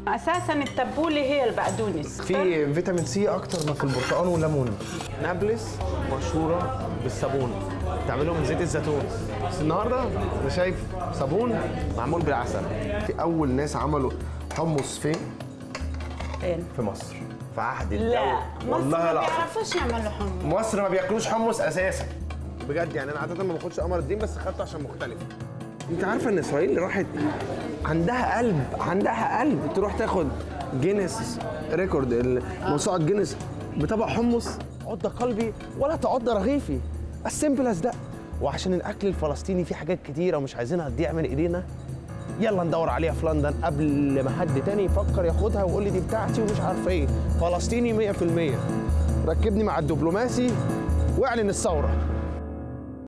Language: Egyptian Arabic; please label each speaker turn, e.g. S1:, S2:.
S1: اساسا التبوله هي البقدونس
S2: في فيتامين سي اكتر ما في البرتقال والليمون
S3: نابلس مشهوره بالصابون تعمله من زيت الزيتون بس النهارده انا شايف صابون معمول بالعسل
S2: في اول ناس عملوا حمص فين
S1: فين؟
S2: في مصر في عهد
S1: لا
S2: الدولة
S1: مصر
S2: والله
S1: ما
S2: العظيم
S1: بيعرفوش يعملوا حمص
S2: مصر ما بياكلوش حمص اساسا
S3: بجد يعني انا عاده ما باخدش قمر الدين بس خدته عشان مختلف
S2: انت عارفه ان اسرائيل راحت عندها قلب عندها قلب تروح تاخد جينيس ريكورد موسوعه جينيس بطبق حمص عض قلبي ولا تعض رغيفي السيمبل از ده وعشان الاكل الفلسطيني فيه حاجات كتيره ومش عايزينها تضيع من ايدينا يلا ندور عليها في لندن قبل ما حد تاني يفكر ياخدها ويقول لي دي بتاعتي ومش عارفه ايه فلسطيني 100% ركبني مع الدبلوماسي واعلن الثوره